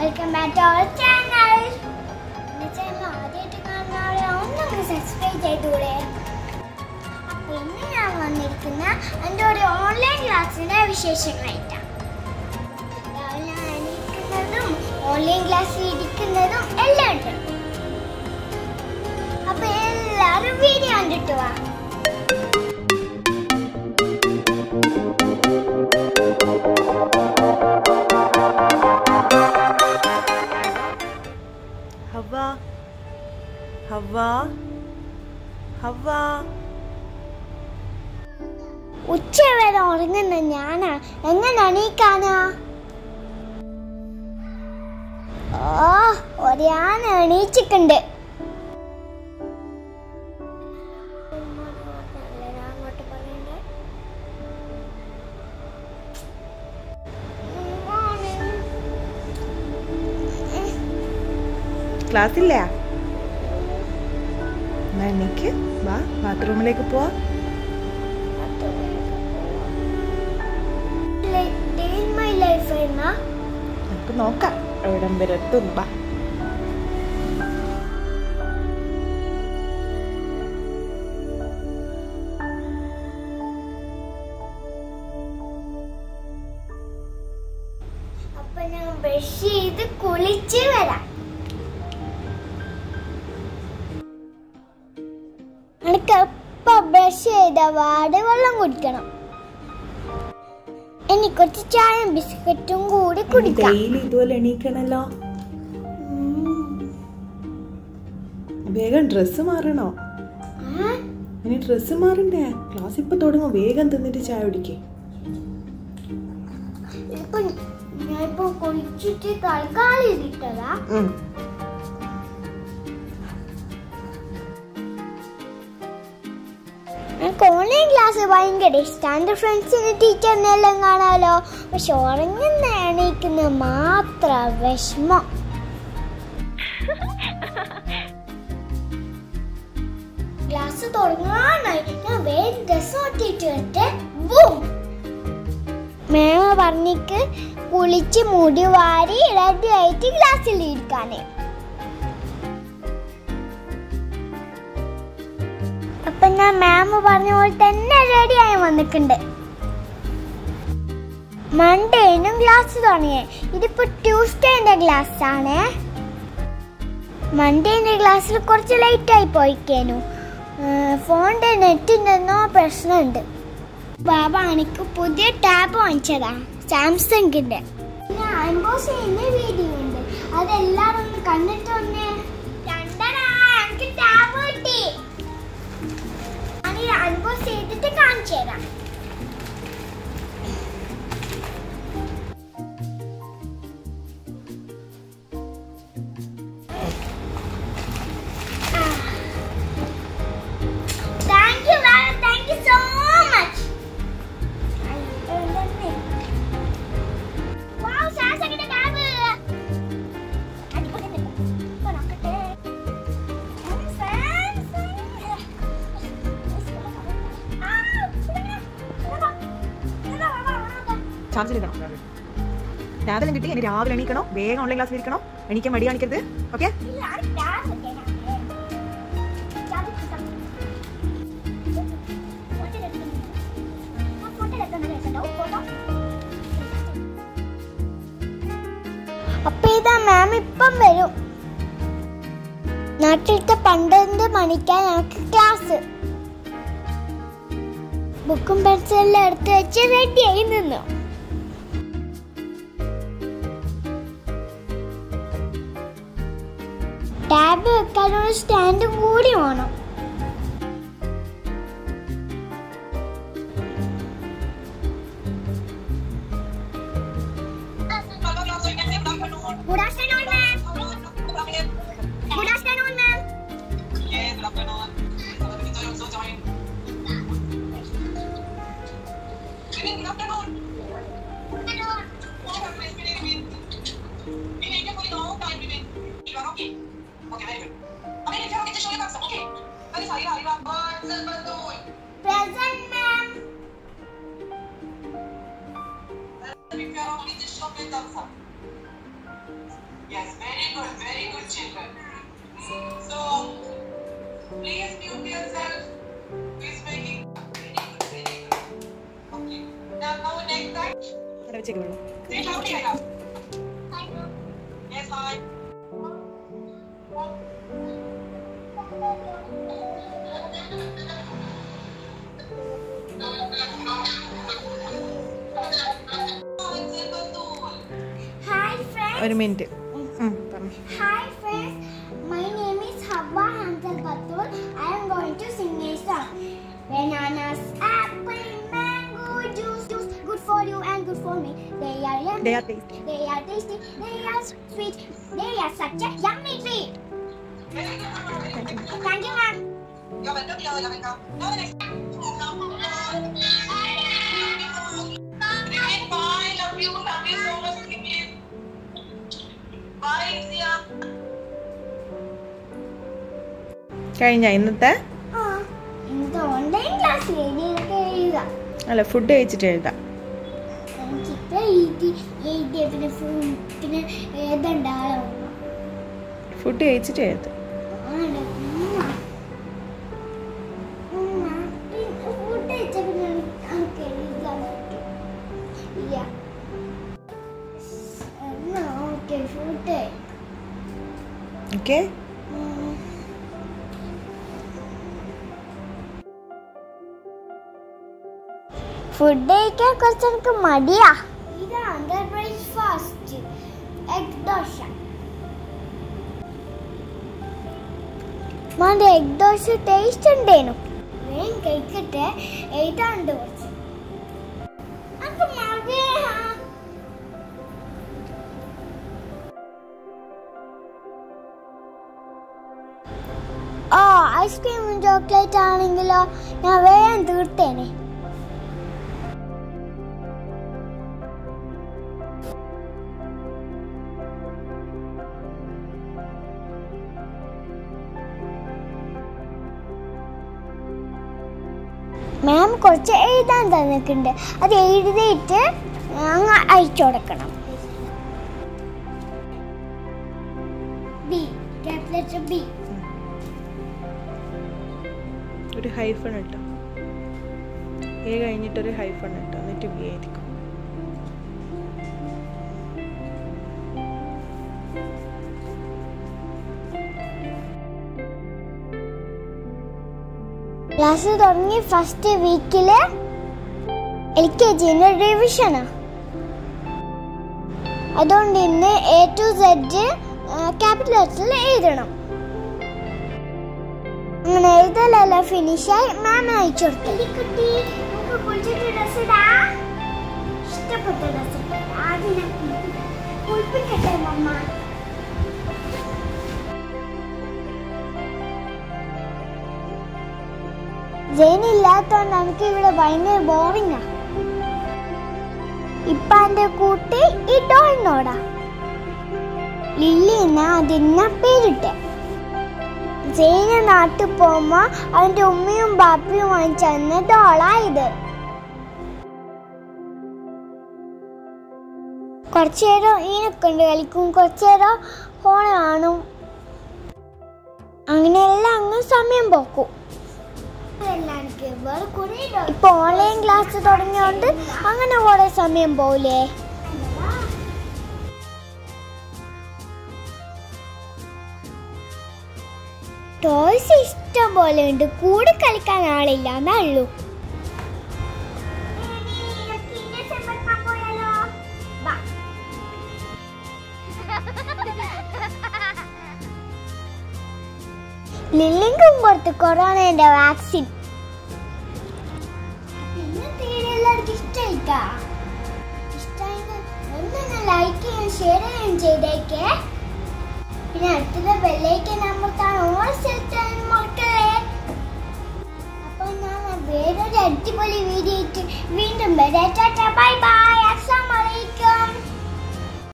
Welcome back to our channel എൻ്റെ channel ആദ്യമായിട്ട് കാണുന്നവരെ ഒന്നൊന്ന് സബ്സ്ക്രൈബ് ചെയ്തൂടെ അപ്പോൾ ഇന്ന് ഞാൻ വന്നിരിക്കുന്ന എൻ്റെ ഒരു ഓൺലൈൻ ക്ലാസ്സിൻ്റെ വിശേഷങ്ങളായിട്ടാണ് രാവിലെ ഞാൻ എണീക്കുന്നതും ഓൺലൈൻ ക്ലാസ്സിൽ ഇരിക്കുന്നതും എല്ലാം ഉണ്ട് അപ്പോൾ എല്ലാവരും വീഡിയോ കണ്ടിട്ട് വാ ഹവ്വ ഹവ്വ ഹവ്വ ഉച്ച വരെ ഉറങ്ങുന്ന ഞാനാ എങ്ങനെ എണീക്കാനാ ഓ ഒരാന എണീച്ചിട്ടുണ്ട് ക്ലാസ് ഇല്ല എന്നാ എണീക്ക് വാ ബാത്റൂമിലേക്ക് പോവാ ഡേ ഇൻ മൈ ലൈഫ് എന്നാ നമുക്ക് നോക്കാം എവിടം വരെ എത്തും വാ അപ്പൊ ഞാൻ ബ്രഷ് ചെയ്ത് കുളിച്ച് വരാം എനിക്ക് എപ്പ ബ്രഷ് ചെയ്ത വാട് വെള്ളം കുടിക്കണം ഇനി കുറച്ച് ചായയും ബിസ്ക്കറ്റും കൂടി കുടിക്കാം ഡെയിലി ഇതുപോലെ എണീക്കണല്ലോ വേഗം ഡ്രസ്സ് മാറണോ ആ, ഇനി ഡ്രസ്സ് മാറണ്ടേ ക്ലാസ് ഇപ്പൊ തുടങ്ങും വേഗം തിന്നിട്ട് ചായ കുടിക്കേ ഇപ്പൊ ഞാൻ ഇപ്പൊ കുളിച്ചിട്ട് തൽക്കാലം ഇരുട്ടതാ എനിക്ക് ഓൺലൈൻ ക്ലാസ് ഭയങ്കര ഇഷ്ടമാണ് എൻ്റെ ഫ്രണ്ട്സിന് ടീച്ചറിനെ എല്ലാം കാണാലോ പക്ഷെ ഉറങ്ങുന്ന എണീക്കുന്ന മാത്രം വിഷമം ക്ലാസ് തുടങ്ങാനായി ഞാൻ വേഗം ഡ്രസ് ഒട്ടിട്ട് വരട്ടെ ബൂം മേമ പറഞ്ഞിക്ക് കുളിച്ച് മുടി വാരി റെഡി ആയിട്ട് ക്ലാസ്സിൽ ഇരിക്കാനേ അപ്പൊ ഞാൻ മാം പറഞ്ഞ പോലെ തന്നെ റെഡി ആയി വന്നിട്ടുണ്ട് മൺഡേനും ക്ലാസ് തുടങ്ങിയേ ഇതിപ്പോ ട്യൂസ്ഡേന്റെ ക്ലാസ് ആണ് മൺഡേന്റെ ക്ലാസ്സിൽ കുറച്ച് ലേറ്റ് ആയി പോയിക്കേനു ഫോണിന്റെ നെറ്റിന്റെ എന്തോ പ്രശ്നമുണ്ട് ബാബ എനിക്ക് പുതിയ ടാബ് വാങ്ങിച്ചതാ സാംസങ്ങിന്റെ പിന്നെ അൺബോക്സ് ചെയ്യുന്ന വീഡിയോ ഉണ്ട് അതെല്ലാരും ഒന്ന് കണ്ടിട്ട് വന്നേ കണ്ടടാ എനിക്ക് ടാബ് കിട്ടി ഞാൻ അൺബോക്സ് ചെയ്തിട്ട് കാണിച്ചു തരാം Thank you, Lara. Thank you so much. Wow, സാംസങ്ങിന്റെ ടാബ് അടിപൊളിയുണ്ട്. ഇപ്പൊ നോക്കട്ടെ. ഉം, സാംസങ്. ആ, ഇതെങ്ങനെ? ഇതെന്താ? ഇതെന്താ? വാ, വാ, വാ, വാ. ചാർജ് എടുക്കണം രാവിലെ കിട്ടി ഇനി രാവിലെ എണീക്കണോ വേഗം ഓൺലൈൻ ക്ലാസ്സിൽ ഇരിക്കണോ എണീക്കാൻ മടി കാണിക്കരുത് ഓക്കെ ഇല്ല, ആ ടാബ് തരാം. ടാബ് കിട്ടാം. ഫോട്ടോ എടുക്കുന്നു. ആ, ഫോട്ടോ എടുക്കുന്ന രസമുണ്ടാവും. ഫോട്ടോ. അപ്പൊ ഇതാ മാം ഇപ്പം വരും നാട്ടിലത്തെ പന്ത്രണ്ട് മണിക്കാണ് ഞങ്ങൾക്ക് ക്ലാസ് ബുക്കും പെൻസിലെല്ലാം എടുത്ത് വെച്ച് റെഡിയായി നിന്നു ടാബ് വെക്കാനുള്ള സ്റ്റാൻഡും കൂടി വേണം good afternoon ma'am good afternoon ma'am present ma'am Yes, very good, very good children. So, please mute yourself. Please making very good, very good. Okay. Now, now next time. അവിടെ വെച്ചേക്ക് വെള്ളം Sit down here. Yes, hi. Hi friends. ഒരു minute പറഞ്ഞു Hi friends. My name is Hawa Hamzal Batul. I am going to sing a song. Bananas, apple, mango, juice, juice, good for you and good for me. They are yummy. They are tasty. They are tasty. They are sweet. They are such a yummy treat. Thank you, ma'am. You're welcome, dear. You're welcome. Now the next. Rikin, bye. Love you. Love you so much, Rikin. Bye, Zia. കഴിഞ്ഞ ഇന്നത്തെ ആ ഇന്നത്തെ online ക്ലാസ്സിൽ എഴുതിയൊക്കെ എഴുതാം അല്ല food കഴിച്ചിട്ട് എഴുതാം എനിക്കിപ്പോ എഴുതി എഴുതിയ പിന്നെ ഫു- പിന്നെ എഴുതണ്ട ആളോ ഫുഡ് കഴിച്ചിട്ട് എഴുതാം ഫുഡ് കഴിച്ച പിന്നെ നമുക്ക് എഴുതാൻ പറ്റും ഇല്ല എന്നാ ഓക്കെ ഫുഡ് ഓക്കെ ഫുഡ് കഴിക്കാൻ കുറച്ച് എനിക്ക് മടിയാ ഇതാണ് ബ്രേക്ക്ഫാസ്റ്റ് എഗ് ദോശ മാന്റെ എഗ് ദോശ ടേസ്റ്റ് ഉണ്ടേനു വേഗം കഴിക്കട്ടെ എഴുതാണ്ട് കുറച്ച് അനക്ക് മടിയാ. ഓ ഐസ്ക്രീമും ചോക്ലേറ്റ് ആണെങ്കിലോ ഞാൻ വേഗം തീർത്തേനെ മാം കുറച്ച് എഴുതാൻ തന്നിട്ടുണ്ട് അത് എഴുതിയിട്ട് അങ്ങ് അയച്ചു കൊടുക്കണം ബി ലെറ്റർ ബി ഒരു ഹൈഫൺ ഇട്ടോ എ കഴിഞ്ഞിട്ടൊരു ഹൈഫൺ ഇട്ടോ എന്നിട്ട് ബി ആയിരിക്കും ക്ലാസ് തുടങ്ങി ഫസ്റ്റ് വീക്കില് എൽ കെ ജിന്റെ റിവിഷനാ അതുകൊണ്ട് ഇന്ന് എ ടു സെഡ് ക്യാപിറ്റൽ ലെറ്ററിൽ എഴുതണം അങ്ങനെ എഴുതലെല്ലാം ഫിനിഷായി മാമിന് അയച്ചു കൊടുത്തു ഇഷ്ടപ്പെട്ട ഡ്രസ് ആദ്യം കുളിപ്പിക്കട്ടെ മമ്മ ജെയിൻ ഇല്ലാത്തോണ്ട് എനിക്ക് ഇവിടെ ഭയങ്കര ബോറിംഗാ ഇപ്പൊ എന്റെ കൂട്ടി ഈ ഡോളിനോടാ ലില്ലി എന്നാ അതിന്ന പേരിട്ടെ ജെയിന് നാട്ടിൽ പോകുമ്പോ അവന്റെ ഉമ്മയും ബാപ്പയും വാങ്ങിച്ചു തന്ന ഡോളാ ഇത് കുറച്ചു നേരം ഈനൊക്കെ ഉണ്ട് കളിക്കും കുറച്ചു നേരം ഫോൺ കാണും അങ്ങനെയെല്ലാം അങ്ങ് സമയം പോക്കും ഇപ്പൊ ഓൺലൈൻ ക്ലാസ് തുടങ്ങിയോണ്ട് അങ്ങനെ കുറെ സമയം പോവില്ലേ ടോയ്സ് ഇഷ്ടം പോലെ ഉണ്ട് കൂടെ കളിക്കാൻ ആളില്ല എന്നുള്ളൂ ലില്ലിങ്കും കൊടുത്ത് കൊറോണയുടെ വാക്സിൻ ഇന്നത്തെ വീഡിയോ എല്ലാവർക്കും ഇഷ്ടമായിട്ടാ ഇഷ്ടമായെങ്കിൽ ഒന്ന് ലൈക്ക് ചെയ്യാൻ ഷെയർ ചെയ്യാൻ ചെയ്തേക്കേ പിന്നെ അടുത്തുള്ള ബെല്ലൈക്കൻ അമർത്താൻ ഓരോ സ്ഥലത്താണ് മക്കളെ അപ്പൊ ഞാൻ വേറൊരു അടിപൊളി വീഡിയോ വീണ്ടും വരാം ബൈ ബൈ